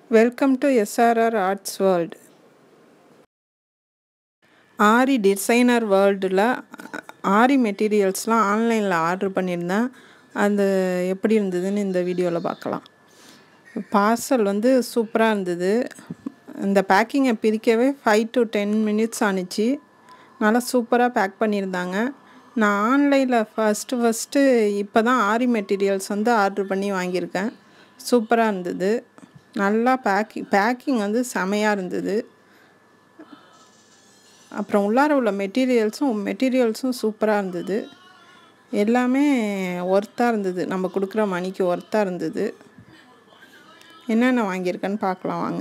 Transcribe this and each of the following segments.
welcome to SRR arts world aari designer வேர்ல்டில் ஆரி மெட்டீரியல்ஸ்லாம் ஆன்லைனில் order பண்ணியிருந்தேன் அது எப்படி இருந்ததுன்னு இந்த வீடியோவில் பார்க்கலாம் பார்சல் வந்து சூப்பராக இருந்தது இந்த பேக்கிங்கை பிரிக்கவே ஃபைவ் டு டென் மினிட்ஸ் ஆணுச்சு நல்லா சூப்பராக பேக் பண்ணியிருந்தாங்க நான் ஆன்லைனில் ஃபஸ்ட்டு ஃபஸ்ட்டு இப்போ தான் ஆரி மெட்டீரியல்ஸ் வந்து ஆர்டர் பண்ணி வாங்கியிருக்கேன் சூப்பராக இருந்தது நல்லா பேக்கிங் பேக்கிங் வந்து செமையாக இருந்தது அப்புறம் உள்ளார உள்ள மெட்டீரியல்ஸும் மெட்டீரியல்ஸும் சூப்பராக இருந்தது எல்லாமே ஒர்த்தாக இருந்தது நம்ம கொடுக்குற மணிக்கு ஒர்த்தாக இருந்தது என்னென்ன வாங்கியிருக்கேன்னு பார்க்கலாம் வாங்க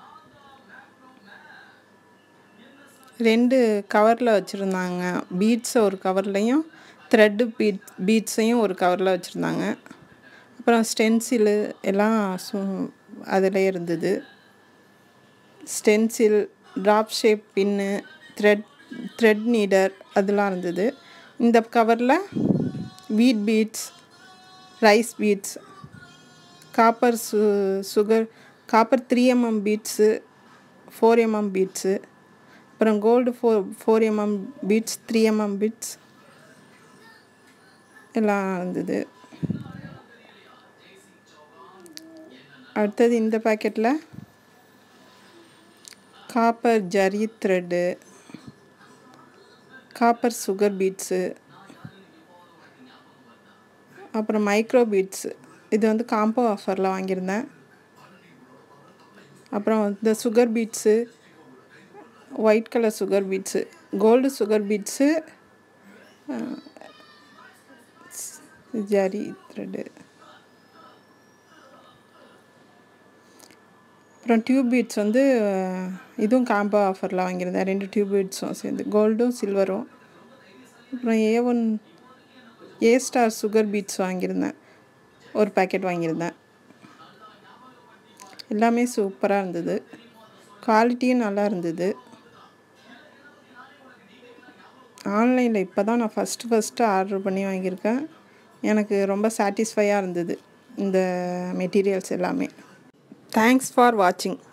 ரெண்டு கவரில் வச்சுருந்தாங்க பீட்ஸை ஒரு கவர்லேயும் த்ரெட்டு பீட் பீட்ஸையும் ஒரு கவரில் வச்சுருந்தாங்க அப்புறம் ஸ்டென்சிலு எல்லாம் சு அதில் இருந்தது stencil drop shape pin thread thread நீடர் அதெல்லாம் இருந்தது இந்த கவரில் wheat beads rice beads copper சு sugar copper three mm beads four mm beads அப்புறம் gold four four mm beads three mm beads எல்லாம் இருந்தது அடுத்தது இந்த பேக்கெட்டில் copper zari thread copper sugar beads அப்புறம் மைக்ரோ பீட்ஸு இது வந்து காம்போ ஆஃபரில் வாங்கியிருந்தேன் அப்புறம் இந்த sugar beads white colour sugar beads gold sugar beads zari thread அப்புறம் டியூப் பீட்ஸ் வந்து இதுவும் காம்போ ஆஃபரில் வாங்கியிருந்தேன் ரெண்டு டியூப் பீட்ஸும் சேர்ந்து கோல்டும் சில்வரும் அப்புறம் A one A star sugar beads வாங்கியிருந்தேன் ஒரு பேக்கெட் வாங்கியிருந்தேன் எல்லாமே சூப்பராக இருந்தது குவாலிட்டியும் நல்லா இருந்தது ஆன்லைனில் இப்போ தான் நான் ஃபஸ்ட்டு ஃபஸ்ட்டு ஆர்டர் பண்ணி வாங்கியிருக்கேன் எனக்கு ரொம்ப சாட்டிஸ்ஃபையாக இருந்தது இந்த மெட்டீரியல்ஸ் எல்லாமே தேங்க்ஸ் ஃபார் வாட்சிங்